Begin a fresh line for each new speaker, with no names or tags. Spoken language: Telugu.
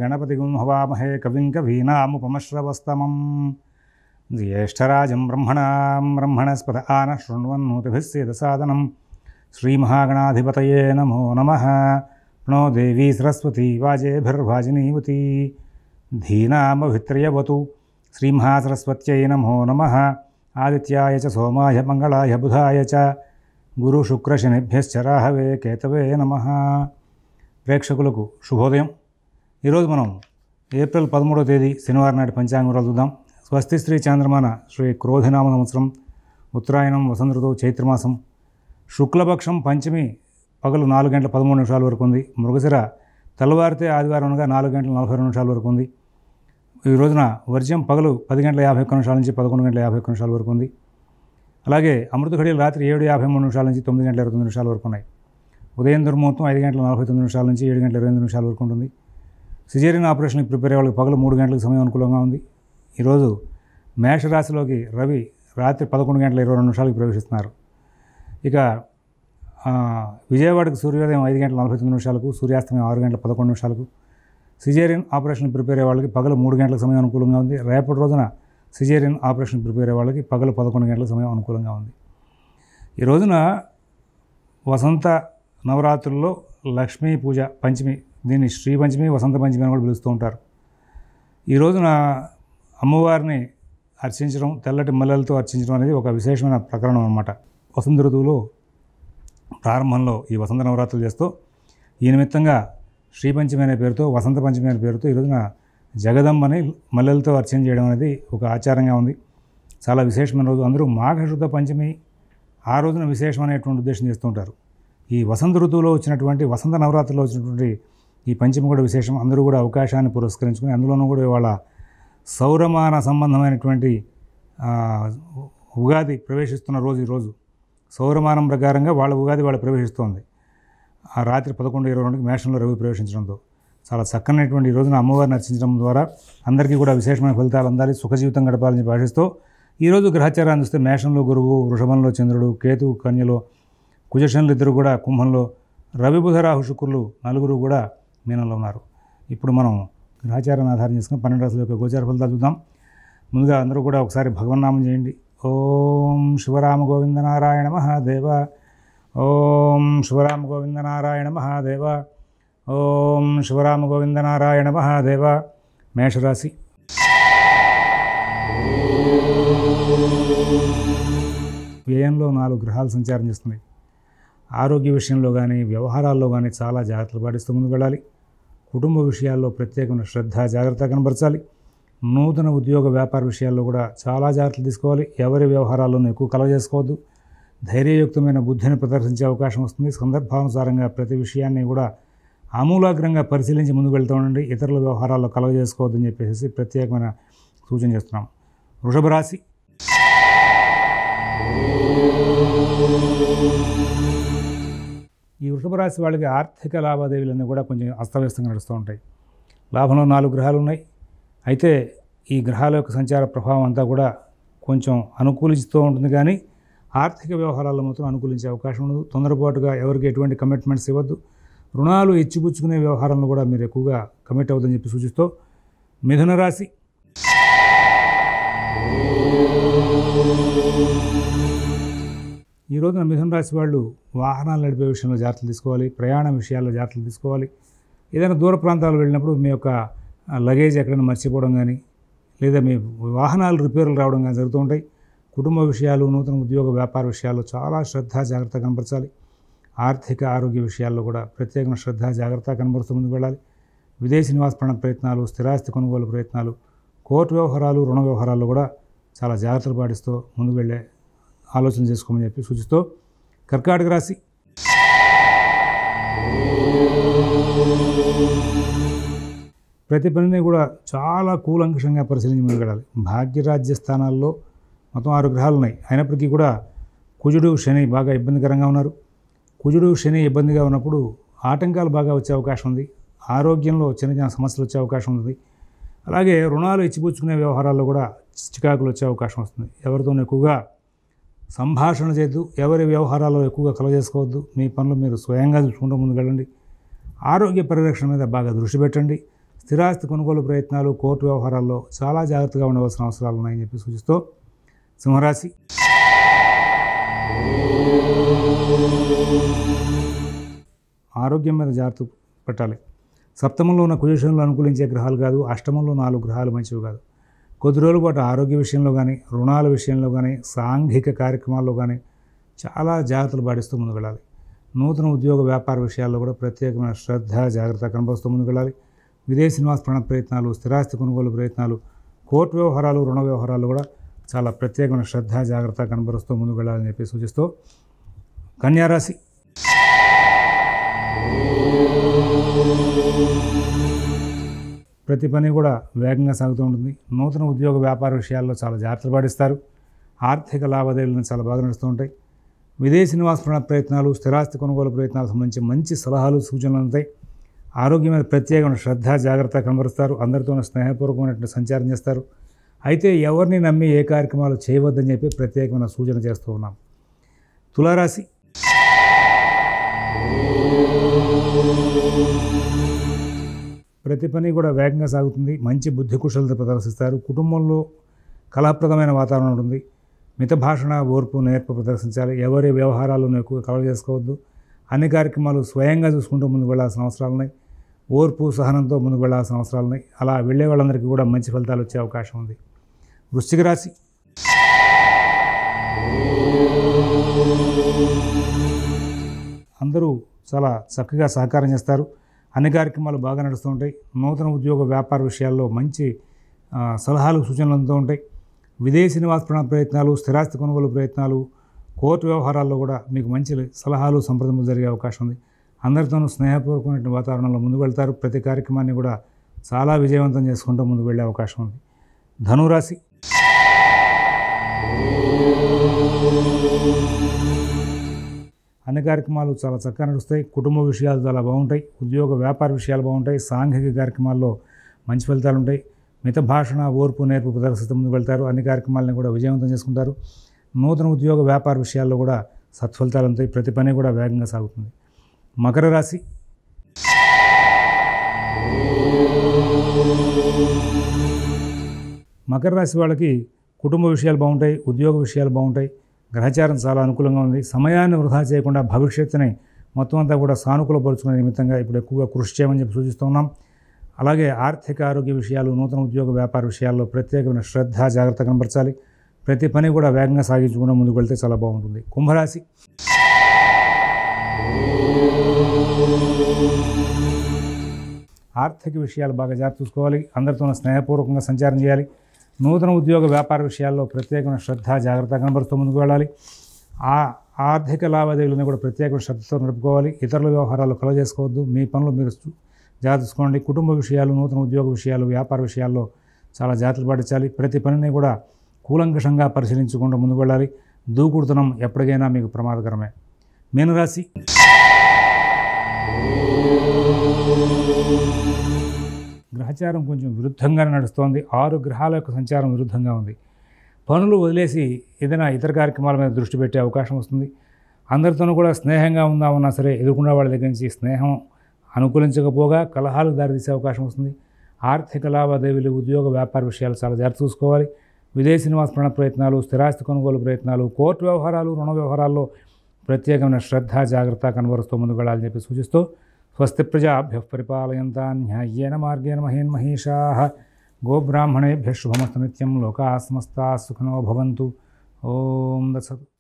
గణపతిగుం హవామహే కవిం కవీనాముపమశ్రవస్తమం జ్యేష్ఠరాజం బ్రహ్మణాం బ్రహ్మణస్పద ఆన శృణ్వన్నోతిభిస్సేదసాదనం శ్రీమహాగణాధిపతయే నమో నమ ప్రణో దేవీ సరస్వతి వాజేభిర్వాజినీవతి ధీనామభిత్రయవతు శ్రీమహాసరస్వత్యై నమో నమ ఆదిత్యాయ చ సోమాయ మంగళాయ బుధాయ చ గురుశుక్రశనిభ్యశ్చ రాహవే కేతవే నమ ప్రేక్షకులకు శుభోదయం ఈరోజు మనం ఏప్రిల్ పదమూడవ తేదీ శనివారం నాటి పంచాంగం వివరాలు చూద్దాం స్వస్తి శ్రీ చాంద్రమాన శ్రీ క్రోధినామ సంవత్సరం ఉత్తరాయణం వసంత ఋతువు చైత్రమాసం శుక్లపక్షం పంచమి పగలు నాలుగు గంటల పదమూడు నిమిషాల వరకు ఉంది మృగశిర తెల్లవారితే ఆదివారం అనగా నాలుగు గంటల నలభై రెండు నిమిషాల వరకు ఉంది ఈ రోజున వర్జ్యం పగలు పది గంటల యాభై ఒక్క నిమిషాల నుంచి పదకొండు గంటల యాభై ఒక్క నిమిషాల వరకు ఉంది అలాగే అమృత ఘడియలు రాత్రి ఏడు యాభై మూడు నిమిషాల నుంచి తొమ్మిది గంటల ఇరవై తొమ్మిది నిమిషాల వరకు ఉన్నాయి ఉదయం దుర్ముహూర్తం ఐదు గంటల నలభై తొమ్మిది నిమిషాల నుంచి ఏడు గంటల ఇరవై ఎనిమిది నిమిషాల వరకు ఉంటుంది సిజేరియన్ ఆపరేషన్కి ప్రిపేర్ అయ్యే వాళ్ళకి పగలు మూడు గంటలకు సమయం అనుకూలంగా ఉంది ఈరోజు మేషరాశిలోకి రవి రాత్రి పదకొండు గంటల ఇరవై రెండు నిమిషాలకు ప్రవేశిస్తున్నారు ఇక ఆ, విజయవాడకు సూర్యోదయం ఐదు గంటల నలభై తొమ్మిది నిమిషాలకు సూర్యాస్తమయం ఆరు గంటల పదకొండు నిమిషాలకు సిజేరియన్ ఆపరేషన్ ప్రిపేర్ అయ్యే వాళ్ళకి పగలు మూడు గంటల సమయం అనుకూలంగా ఉంది రేపటి రోజున సిజేరియన్ ఆపరేషన్ ప్రిపేర్ అయ్యే వాళ్ళకి పగలు పదకొండు గంటల సమయం అనుకూలంగా ఉంది ఈ రోజున వసంత నవరాత్రుల్లో లక్ష్మీ పూజ పంచమి దీన్ని శ్రీ పంచమి వసంత పంచమి అని కూడా పిలుస్తూ ఉంటారు ఈ రోజున అమ్మవారిని అర్చించడం తెల్లటి మల్లెలతో అర్చించడం అనేది ఒక విశేషమైన ప్రకరణం అనమాట వసంత ఋతువులో ప్రారంభంలో ఈ వసంత నవరాత్రులు చేస్తూ ఈ నిమిత్తంగా శ్రీ పంచమి అనే పేరుతో వసంత పంచమి అనే పేరుతో ఈ రోజున జగదమ్మని మల్లెలతో అర్చన చేయడం అనేది ఒక ఆచారంగా ఉంది చాలా విశేషమైన రోజు అందరూ మాఘశుద్ధ పంచమి ఆ రోజున విశేషమైనటువంటి ఉద్దేశం చేస్తుంటారు ఈ వసంత ఋతువులో వచ్చినటువంటి వసంత నవరాత్రిలో వచ్చినటువంటి ఈ పంచమి కూడా విశేషం అందరూ కూడా అవకాశాన్ని పురస్కరించుకుని అందులోనూ కూడా ఇవాళ సౌరమాన సంబంధమైనటువంటి ఆ, ఉగాది ప్రవేశిస్తున్న రోజు ఈ రోజు సౌరమానం ప్రకారంగా వాళ్ళ ఉగాది వాళ్ళు ప్రవేశిస్తోంది ఆ రాత్రి పదకొండు ఇరవై రెండుకి మేషంలో రవి ప్రవేశించడంతో చాలా చక్కనైనటువంటి ఈ రోజున అమ్మవారిని అర్చించడం ద్వారా అందరికీ కూడా విశేషమైన ఫలితాలు అందాలి సుఖ జీవితం గడపాలని చెప్పి ఆశిస్తూ ఈరోజు గ్రహచారాన్ని చూస్తే మేషంలో గురువు వృషభంలో చంద్రుడు కేతు కన్యలో కుజశనులు ఇద్దరు కూడా కుంభంలో రవి బుధ రాహు శుక్రులు నలుగురు కూడా మీనంలో ఉన్నారు ఇప్పుడు మనం గ్రహచారాన్ని ఆధారం చేసుకుని పన్నెండు రాశుల యొక్క గోచార ఫలితాలు చూద్దాం ముందుగా అందరూ కూడా ఒకసారి భగవన్నామం చేయండి ఓం శివరామ గోవింద నారాయణ మహాదేవ ఓం శివరామ గోవింద నారాయణ మహాదేవ ఓం శివరామ గోవింద నారాయణ మహాదేవ మేషరాశి వ్యయంలో నాలుగు గ్రహాలు సంచారం చేస్తున్నాయి ఆరోగ్య విషయంలో కానీ వ్యవహారాల్లో కానీ చాలా జాగ్రత్తలు పాటిస్తూ ముందుకు వెళ్ళాలి కుటుంబ విషయాల్లో ప్రత్యేకమైన శ్రద్ధ జాగ్రత్త కనబరచాలి నూతన ఉద్యోగ వ్యాపార విషయాల్లో కూడా చాలా జాగ్రత్తలు తీసుకోవాలి ఎవరి వ్యవహారాల్లోనూ ఎక్కువ కలవ చేసుకోవద్దు ధైర్యయుక్తమైన బుద్ధిని ప్రదర్శించే అవకాశం వస్తుంది సందర్భానుసారంగా ప్రతి విషయాన్ని కూడా ఆమూలాగ్రంగా పరిశీలించి ముందుకు వెళ్తూ ఉండండి ఇతరుల వ్యవహారాల్లో కలవ చేసుకోవద్దని చెప్పేసి ప్రత్యేకమైన సూచన చేస్తున్నాం వృషభ రాశి ఈ వృషభ రాశి వాళ్ళకి ఆర్థిక లావాదేవీలన్నీ కూడా కొంచెం అస్తవ్యస్తంగా నడుస్తూ ఉంటాయి లాభంలో నాలుగు గ్రహాలు ఉన్నాయి అయితే ఈ గ్రహాల యొక్క సంచార ప్రభావం అంతా కూడా కొంచెం అనుకూలిస్తూ ఉంటుంది కానీ ఆర్థిక వ్యవహారాల్లో మాత్రం అనుకూలించే అవకాశం ఉండదు తొందరపాటుగా ఎవరికి ఎటువంటి కమిట్మెంట్స్ ఇవ్వద్దు రుణాలు ఇచ్చిపుచ్చుకునే వ్యవహారంలో కూడా మీరు ఎక్కువగా కమిట్ అవుతుందని చెప్పి సూచిస్తూ మిథున రాశి ఈ రోజున మిథున రాశి వాళ్ళు వాహనాలు నడిపే విషయంలో జాగ్రత్తలు తీసుకోవాలి ప్రయాణ విషయాల్లో జాగ్రత్తలు తీసుకోవాలి ఏదైనా దూర ప్రాంతాలు వెళ్ళినప్పుడు మీ యొక్క ఆ, లగేజ్ ఎక్కడైనా మర్చిపోవడం కానీ లేదా మీ వాహనాలు రిపేర్లు రావడం కానీ జరుగుతూ ఉంటాయి కుటుంబ విషయాలు నూతన ఉద్యోగ వ్యాపార విషయాల్లో చాలా శ్రద్ధ జాగ్రత్త కనపరచాలి ఆర్థిక ఆరోగ్య విషయాల్లో కూడా ప్రత్యేకమైన శ్రద్ధ జాగ్రత్త కనబరుస్తూ ముందుకు వెళ్ళాలి విదేశీ నివాసపరణ ప్రయత్నాలు స్థిరాస్తి కొనుగోలు ప్రయత్నాలు కోర్టు వ్యవహారాలు రుణ వ్యవహారాల్లో కూడా చాలా జాగ్రత్తలు పాటిస్తూ ముందుకు వెళ్ళే ఆలోచన చేసుకోమని చెప్పి సూచిస్తూ కర్కాటక రాశి ప్రతి పనిని కూడా చాలా కూలంకషంగా పరిశీలించి ముందుకెళ్ళాలి భాగ్యరాజ్య స్థానాల్లో మొత్తం ఆరు గ్రహాలు ఉన్నాయి అయినప్పటికీ కూడా కుజుడు శని బాగా ఇబ్బందికరంగా ఉన్నారు కుజుడు శని ఇబ్బందిగా ఉన్నప్పుడు ఆటంకాలు బాగా వచ్చే అవకాశం ఉంది ఆరోగ్యంలో చిన్న చిన్న సమస్యలు వచ్చే అవకాశం ఉంది అలాగే రుణాలు ఇచ్చిపుచ్చుకునే వ్యవహారాల్లో కూడా చికాకులు వచ్చే అవకాశం వస్తుంది ఎవరితోనూ ఎక్కువగా సంభాషణ చేయొద్దు ఎవరి వ్యవహారాల్లో ఎక్కువగా కలగజేసుకోవద్దు మీ పనులు మీరు స్వయంగా చూసుకుంటూ ముందుకెళ్ళండి ఆరోగ్య పరిరక్షణ మీద బాగా దృష్టి పెట్టండి స్థిరాస్తి కొనుగోలు ప్రయత్నాలు కోర్టు వ్యవహారాల్లో చాలా జాగ్రత్తగా ఉండవలసిన అవసరాలు ఉన్నాయని చెప్పి సూచిస్తూ సింహరాశి ఆరోగ్యం మీద జాగ్రత్త పెట్టాలి సప్తమంలో ఉన్న కుజేషన్లు అనుకూలించే గ్రహాలు కాదు అష్టమంలో నాలుగు గ్రహాలు మంచివి కాదు కొద్ది రోజుల పాటు ఆరోగ్య విషయంలో కానీ రుణాల విషయంలో కానీ సాంఘిక కార్యక్రమాల్లో కానీ చాలా జాగ్రత్తలు పాటిస్తూ ముందుకు వెళ్ళాలి నూతన ఉద్యోగ వ్యాపార విషయాల్లో కూడా ప్రత్యేకమైన శ్రద్ధ జాగ్రత్త కనబరుస్తూ ముందుకు వెళ్ళాలి విదేశీ నివాస ప్రణాళ ప్రయత్నాలు స్థిరాస్తి కొనుగోలు ప్రయత్నాలు కోర్టు వ్యవహారాలు రుణ వ్యవహారాలు కూడా చాలా ప్రత్యేకమైన శ్రద్ధ జాగ్రత్త కనబరుస్తూ ముందుకు వెళ్ళాలని చెప్పి సూచిస్తూ కన్యారాశి ప్రతి పని కూడా వేగంగా సాగుతూ ఉంటుంది నూతన ఉద్యోగ వ్యాపార విషయాల్లో చాలా జాగ్రత్తలు పాటిస్తారు ఆర్థిక లావాదేవీలను చాలా బాగా నడుస్తూ ఉంటాయి విదేశీ నివాస ప్రణాళ ప్రయత్నాలు స్థిరాస్తి కొనుగోలు ప్రయత్నాలకు సంబంధించి మంచి సలహాలు సూచనలు ఉంటాయి ఆరోగ్యం మీద ప్రత్యేకమైన శ్రద్ధ జాగ్రత్త కనబరుస్తారు అందరితో స్నేహపూర్వకమైనటువంటి సంచారం చేస్తారు అయితే ఎవరిని నమ్మి ఏ కార్యక్రమాలు చేయవద్దని చెప్పి ప్రత్యేకమైన సూచన చేస్తూ ఉన్నాం తులారాశి ప్రతి పని కూడా వేగంగా సాగుతుంది మంచి బుద్ధి కుశలత ప్రదర్శిస్తారు కుటుంబంలో కళాప్రదమైన వాతావరణం ఉంటుంది మిత భాషణ ఓర్పు నేర్పు ప్రదర్శించాలి ఎవరి వ్యవహారాలను ఎక్కువ కవర్ చేసుకోవద్దు అన్ని కార్యక్రమాలు స్వయంగా చూసుకుంటూ ముందుకు వెళ్ళాల్సిన అవసరాలు ఉన్నాయి ఓర్పు సహనంతో ముందుకు వెళ్ళాల్సిన అవసరాలు ఉన్నాయి అలా వెళ్ళే వాళ్ళందరికీ కూడా మంచి ఫలితాలు వచ్చే అవకాశం ఉంది వృశ్చిక రాశి అందరూ చాలా చక్కగా సహకారం చేస్తారు అన్ని కార్యక్రమాలు బాగా నడుస్తూ ఉంటాయి నూతన ఉద్యోగ వ్యాపార విషయాల్లో మంచి ఆ, సలహాలు సూచనలు అందుతూ ఉంటాయి విదేశీ నివాస ప్రణాళిక ప్రయత్నాలు స్థిరాస్తి కొనుగోలు ప్రయత్నాలు కోర్టు వ్యవహారాల్లో కూడా మీకు మంచి సలహాలు సంప్రదింపులు జరిగే అవకాశం ఉంది అందరితోనూ స్నేహపూర్వకమైన వాతావరణంలో ముందుకు వెళ్తారు ప్రతి కార్యక్రమాన్ని కూడా చాలా విజయవంతం చేసుకుంటూ ముందుకు వెళ్ళే అవకాశం ఉంది ధనురాశి అన్ని కార్యక్రమాలు చాలా చక్కగా నడుస్తాయి కుటుంబ విషయాలు చాలా బాగుంటాయి ఉద్యోగ వ్యాపార విషయాలు బాగుంటాయి సాంఘిక కార్యక్రమాల్లో మంచి ఫలితాలు ఉంటాయి మిత భాషణ ఓర్పు నేర్పు ప్రదర్శిస్తూ ముందుకు వెళ్తారు అన్ని కార్యక్రమాలను కూడా విజయవంతం చేసుకుంటారు నూతన ఉద్యోగ వ్యాపార విషయాల్లో కూడా సత్ఫలితాలు ఉంటాయి ప్రతి పని కూడా వేగంగా సాగుతుంది మకర రాశి మకర రాశి వాళ్ళకి కుటుంబ విషయాలు బాగుంటాయి ఉద్యోగ విషయాలు బాగుంటాయి గ్రహచారం చాలా అనుకూలంగా ఉంది సమయాన్ని వృధా చేయకుండా భవిష్యత్తుని మొత్తం అంతా కూడా సానుకూలపరుచుకునే నిమిత్తంగా ఇప్పుడు ఎక్కువగా కృషి చేయమని చెప్పి సూచిస్తున్నాం అలాగే ఆర్థిక ఆరోగ్య విషయాలు నూతన ఉద్యోగ వ్యాపార విషయాల్లో ప్రత్యేకమైన శ్రద్ధ జాగ్రత్త కనబరచాలి ప్రతి పని కూడా వేగంగా సాగించకుండా ముందుకు వెళ్తే చాలా బాగుంటుంది కుంభరాశి ఆర్థిక విషయాలు బాగా జాగ్రత్త చూసుకోవాలి అందరితో స్నేహపూర్వకంగా సంచారం చేయాలి నూతన ఉద్యోగ వ్యాపార విషయాల్లో ప్రత్యేకమైన శ్రద్ధ జాగ్రత్త కనబరుస్తూ ముందుకు వెళ్ళాలి ఆ ఆర్థిక లావాదేవీలను కూడా ప్రత్యేకమైన శ్రద్ధతో నడుపుకోవాలి ఇతరుల వ్యవహారాలు కలవ చేసుకోవద్దు మీ పనులు మీరు చూ- జాగ్రత్త చూసుకోండి కుటుంబ విషయాలు నూతన ఉద్యోగ విషయాలు వ్యాపార విషయాల్లో చాలా జాగ్రత్తలు పాటించాలి ప్రతి పనిని కూడా కూలంకషంగా పరిశీలించకుండా ముందుకు వెళ్ళాలి దూకుడుతనం ఎప్పటికైనా మీకు ప్రమాదకరమే మీనరాశి గ్రహచారం కొంచెం విరుద్ధంగానే నడుస్తోంది ఆరు గ్రహాల యొక్క సంచారం విరుద్ధంగా ఉంది పనులు వదిలేసి ఏదైనా ఇతర కార్యక్రమాల మీద దృష్టి పెట్టే అవకాశం వస్తుంది అందరితోనూ కూడా స్నేహంగా ఉందామన్నా సరే ఎదుర్కొన్న వాళ్ళ దగ్గర నుంచి స్నేహం అనుకూలించకపోగా కలహాలకు దారితీసే అవకాశం వస్తుంది ఆర్థిక లావాదేవీలు ఉద్యోగ వ్యాపార విషయాలు చాలా జాగ్రత్త చూసుకోవాలి విదేశీ నివాస ప్రణాళ ప్రయత్నాలు స్థిరాస్తి కొనుగోలు ప్రయత్నాలు కోర్టు వ్యవహారాలు రుణ వ్యవహారాల్లో ప్రత్యేకమైన శ్రద్ధ జాగ్రత్త కనబరుస్తూ ముందుకు వెళ్ళాలని చెప్పి సూచిస్తూ స్వస్తి ప్రజాభ్య పరిపాలయంతా న్యాయ్యేన మార్గేణ మహేన్ మహేషా గోబ్రాహ్మణేభ్య శుభమస్తు నిత్యం లోకా సమస్తా సుఖినో భవంతు ఓం దత్సతు